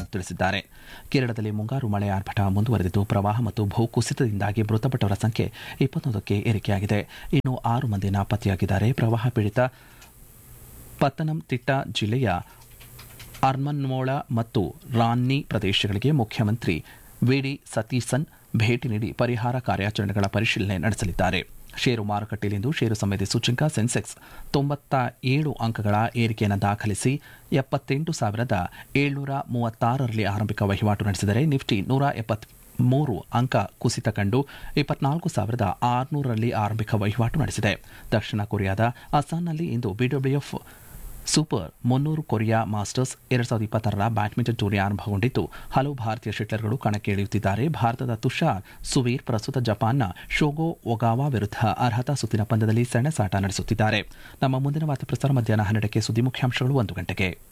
ತಿಳಿಸಿದ್ದಾರೆ ಕೇರಳದಲ್ಲಿ ಮುಂಗಾರು ಮಳೆ ಆರ್ಭಟ ಮುಂದುವರೆದಿದ್ದು ಪ್ರವಾಹ ಮತ್ತು ಭೂಕುಸಿತದಿಂದಾಗಿ ಮೃತಪಟ್ಟವರ ಸಂಖ್ಯೆ ಇಪ್ಪತ್ತೊಂದಕ್ಕೆ ಏರಿಕೆಯಾಗಿದೆ ಇನ್ನು ಆರು ಮಂದಿ ನಾಪತ್ತೆಯಾಗಿದ್ದಾರೆ ಪ್ರವಾಹ ಪೀಡಿತ ಪತ್ತನಂತಿಟ್ಟ ಜಿಲ್ಲೆಯ ಅರ್ಮನ್ಮೋಳ ಮತ್ತು ರಾನ್ನಿ ಪ್ರದೇಶಗಳಿಗೆ ಮುಖ್ಯಮಂತ್ರಿ ವಿಡಿ ಸತೀಸನ್ ಭೇಟಿ ನೀಡಿ ಪರಿಹಾರ ಕಾರ್ಯಾಚರಣೆಗಳ ಪರಿಶೀಲನೆ ನಡೆಸಲಿದ್ದಾರೆ ಷೇರು ಮಾರುಕಟ್ಟೆಯಲ್ಲಿಂದು ಷೇರು ಸಮಿತಿ ಸೂಚ್ಯಂಕ ಸೆನ್ಸೆಕ್ಸ್ ತೊಂಬತ್ತ ಏಳು ಅಂಕಗಳ ಏರಿಕೆಯನ್ನು ದಾಖಲಿಸಿ ಎಪ್ಪತ್ತೆಂಟು ಸಾವಿರದ ಏಳ್ನೂರ ಮೂವತ್ತಾರರಲ್ಲಿ ಆರಂಭಿಕ ವಹಿವಾಟು ನಡೆಸಿದರೆ ನಿಫ್ಟಿ ನೂರ ಎಪ್ಪತ್ ಮೂರು ಅಂಕ ಕುಸಿತ ಕಂಡು ಇಪ್ಪತ್ನಾಲ್ಕು ಸಾವಿರದ ಆರುನೂರರಲ್ಲಿ ಆರಂಭಿಕ ವಹಿವಾಟು ನಡೆಸಿದೆ ದಕ್ಷಿಣ ಕೊರಿಯಾದ ಅಸ್ಸಾಂನಲ್ಲಿ ಇಂದು ಬಿಡಬ್ಲ್ಯೂಎಫ್ ಸೂಪರ್ ಮುನ್ನೂರು ಕೊರಿಯಾ ಮಾಸ್ಟರ್ಸ್ ಎರಡ್ ಸಾವಿರದ ಇಪ್ಪತ್ತಾರರ ಬ್ಯಾಡ್ಮಿಂಟನ್ ಟೂರ್ನಿ ಆರಂಭಗೊಂಡಿದ್ದು ಹಲವು ಭಾರತೀಯ ಶೆಟ್ಲರ್ಗಳು ಕಣಕ್ಕೆ ಇಳಿಯುತ್ತಿದ್ದಾರೆ ಭಾರತದ ತುಷಾರ್ ಸುವೀರ್ ಪ್ರಸ್ತುತ ಜಪಾನ್ನ ಶೋಗೋ ಒಗಾವಾ ವಿರುದ್ಧ ಅರ್ಹತಾ ಸುತ್ತಿನ ಪಂದ್ಯದಲ್ಲಿ ಸೆಣಸಾಟ ನಡೆಸುತ್ತಿದ್ದಾರೆ ನಮ್ಮ ಮುಂದಿನ ವಾರ್ತಾ ಪ್ರಸಾರ ಮಧ್ಯಾಹ್ನ ಹನ್ನೆರಡಕ್ಕೆ ಸುದ್ದಿ ಮುಖ್ಯಾಂಶಗಳು ಒಂದು ಗಂಟೆಗೆ